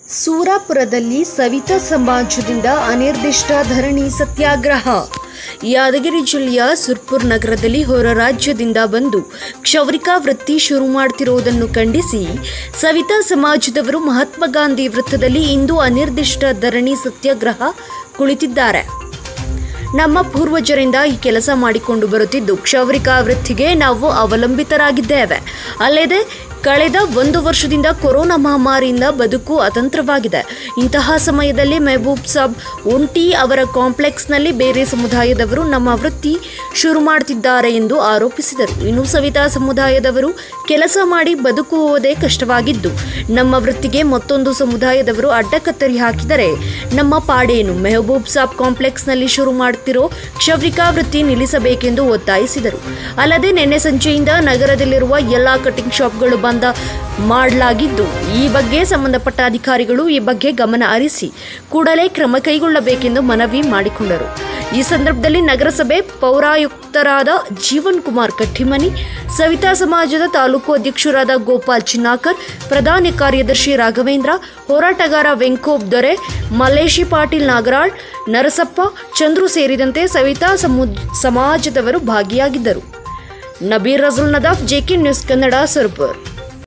ಸೂರಾಪುರದಲ್ಲಿ ಸವಿತಾ ಸಮಾಜದಿಂದ ಅನಿರ್ದಿಷ್ಟ ಧರಣಿ ಸತ್ಯಾಗ್ರಹ ಯಾದಗಿರಿ ಜಿಲ್ಲೆಯ ಸುರ್ಪುರ್ ನಗರದಲ್ಲಿ ಹೊರ ರಾಜ್ಯದಿಂದ ಬಂದು ಕ್ಷೌರಿಕ ವೃತ್ತಿ ಶುರು ಮಾಡ್ತಿರುವುದನ್ನು ಖಂಡಿಸಿ ಸವಿತಾ ಸಮಾಜದವರು ಮಹಾತ್ಮ ಗಾಂಧಿ ವೃತ್ತದಲ್ಲಿ ಇಂದು ಅನಿರ್ದಿಷ್ಟ ಧರಣಿ ಸತ್ಯಾಗ್ರಹ ಕುಳಿತಿದ್ದಾರೆ ನಮ್ಮ ಪೂರ್ವಜರಿಂದ ಈ ಕೆಲಸ ಮಾಡಿಕೊಂಡು ಬರುತ್ತಿದ್ದು ಕ್ಷೌರಿಕ ವೃತ್ತಿಗೆ ನಾವು ಅವಲಂಬಿತರಾಗಿದ್ದೇವೆ ಅಲ್ಲದೆ ಕಳೆದ ಒಂದು ವರ್ಷದಿಂದ ಕೊರೋನಾ ಮಹಾಮಾರಿಯಿಂದ ಬದುಕು ಅತಂತ್ರವಾಗಿದೆ ಇಂತಹ ಸಮಯದಲ್ಲಿ ಮೆಹಬೂಬ್ ಸಾಬ್ ಒಂಟಿ ಅವರ ಕಾಂಪ್ಲೆಕ್ಸ್ನಲ್ಲಿ ಬೇರೆ ಸಮುದಾಯದವರು ನಮ್ಮ ವೃತ್ತಿ ಶುರು ಮಾಡುತ್ತಿದ್ದಾರೆ ಎಂದು ಆರೋಪಿಸಿದರು ಇನ್ನು ಸವಿತಾ ಸಮುದಾಯದವರು ಕೆಲಸ ಮಾಡಿ ಬದುಕುವುದೇ ಕಷ್ಟವಾಗಿದ್ದು ನಮ್ಮ ವೃತ್ತಿಗೆ ಮತ್ತೊಂದು ಸಮುದಾಯದವರು ಅಡ್ಡಕತ್ತರಿ ಹಾಕಿದರೆ ನಮ್ಮ ಪಾಡೇನು ಮೆಹಬೂಬ್ ಸಾಬ್ ಕಾಂಪ್ಲೆಕ್ಸ್ನಲ್ಲಿ ಶುರು ಮಾಡುತ್ತಿರೋ ಕ್ಷೌರಿಕ ವೃತ್ತಿ ನಿಲ್ಲಿಸಬೇಕೆಂದು ಒತ್ತಾಯಿಸಿದರು ಅಲ್ಲದೆ ನಿನ್ನೆ ಸಂಜೆಯಿಂದ ನಗರದಲ್ಲಿರುವ ಎಲ್ಲಾ ಕಟಿಂಗ್ ಶಾಪ್ಗಳು ಬಂದ ಮಾಡಲಾಗಿದ್ದು ಈ ಬಗ್ಗೆ ಸಂಬಂಧಪಟ್ಟ ಅಧಿಕಾರಿಗಳು ಈ ಬಗ್ಗೆ ಗಮನ ಹರಿಸಿ ಕೂಡಲೇ ಕ್ರಮ ಕೈಗೊಳ್ಳಬೇಕೆಂದು ಮನವಿ ಮಾಡಿಕೊಂಡರು ಈ ಸಂದರ್ಭದಲ್ಲಿ ನಗರಸಭೆ ಪೌರಾಯುಕ್ತರಾದ ಜೀವನ್ ಕುಮಾರ್ ಕಟ್ಟಿಮನಿ ಸವಿತಾ ಸಮಾಜದ ತಾಲೂಕು ಅಧ್ಯಕ್ಷರಾದ ಗೋಪಾಲ್ ಚಿನ್ನಾಕರ್ ಪ್ರಧಾನ ಕಾರ್ಯದರ್ಶಿ ರಾಘವೇಂದ್ರ ಹೋರಾಟಗಾರ ವೆಂಕೋಬ್ ದೊರೆ ಮಲ್ಲೇಶಿ ಪಾಟೀಲ್ ನಾಗರಾಳ್ ನರಸಪ್ಪ ಚಂದ್ರು ಸೇರಿದಂತೆ ಸವಿತಾ ಸಮು ಸಮಾಜದವರು ಭಾಗಿಯಾಗಿದ್ದರು ನಬೀರ್ ರಜುಲ್ ನದಾಫ್ ಜೆಕೆ ನ್ಯೂಸ್ ಕನ್ನಡ ಸುರ್ಪುರ್